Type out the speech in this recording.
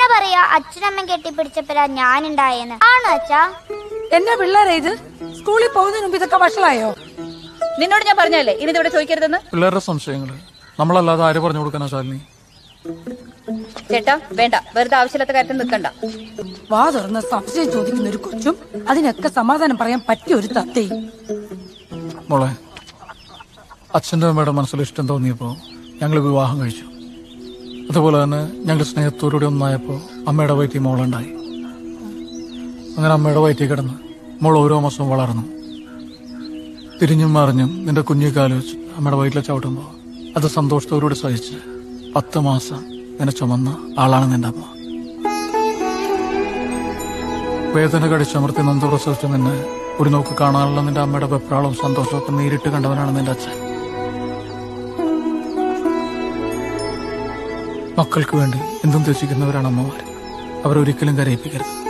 പറയാ അച്ഛനമ്മ കെട്ടിപ്പിടിച്ചപ്പോഴാ ഞാൻ ഉണ്ടായെന്ന് ആണോ അച്ഛാ എന്നാ പിള്ളേരെ ഇത് സ്കൂളിൽ പോകുന്നതിന് മുമ്പ് ഇതൊക്കെ വഷളായോ നിന്നോട് ഞാൻ പറഞ്ഞല്ലേ ഇനി ഇവിടെ ചോദിക്കരുതെന്ന് പിള്ളേരുടെ സംശയങ്ങള് നമ്മളല്ലാതെ ആര് പറഞ്ഞു കൊടുക്കാനാ ശാലിനി ചേട്ടാ വേണ്ട വെറുതെ ആവശ്യമില്ലാത്ത കാര്യത്തിൽ നിൽക്കണ്ട വാ തുറന്ന് സംശയം ചോദിക്കുന്ന ഒരു കൊച്ചും അതിനൊക്കെ സമാധാനം പറയാൻ പറ്റിയ ഒരു തത്തയും മോളെ അച്ഛൻ്റെ അമ്മയുടെ മനസ്സിൽ ഇഷ്ടം തോന്നിയപ്പോ ഞങ്ങൾ വിവാഹം കഴിച്ചു അതുപോലെ തന്നെ ഞങ്ങൾ സ്നേഹത്തോടുകൂടി ഒന്നായപ്പോ അമ്മയുടെ വയറ്റിൽ മോളുണ്ടായി അങ്ങനെ അമ്മയുടെ വയറ്റിൽ കിടന്ന് മോൾ ഓരോ മാസവും വളർന്നു തിരിഞ്ഞും മറിഞ്ഞും നിന്റെ കുഞ്ഞു കാല് വെച്ച് അമ്മയുടെ വയറ്റിൽ ചവിട്ടുമ്പോ അത് സന്തോഷത്തോടുകൂടി സഹിച്ച് പത്ത് മാസം നിന്നെ ചുമന്ന ആളാണ് നിന്റെ അമ്മ വേദന കടിച്ചമർത്തി നന്ദു പ്രസവിച്ച നിന്നെ ഒരു നോക്ക് കാണാനുള്ള നിന്റെ അമ്മയുടെ വെപ്രാളവും സന്തോഷവും ഒക്കെ നേരിട്ട് കണ്ടവനാണ് നിന്റെ അച്ഛൻ മക്കൾക്ക് വേണ്ടി എന്തും ത്യജിക്കുന്നവരാണ് അമ്മമാർ അവരൊരിക്കലും കരയിപ്പിക്കരുത്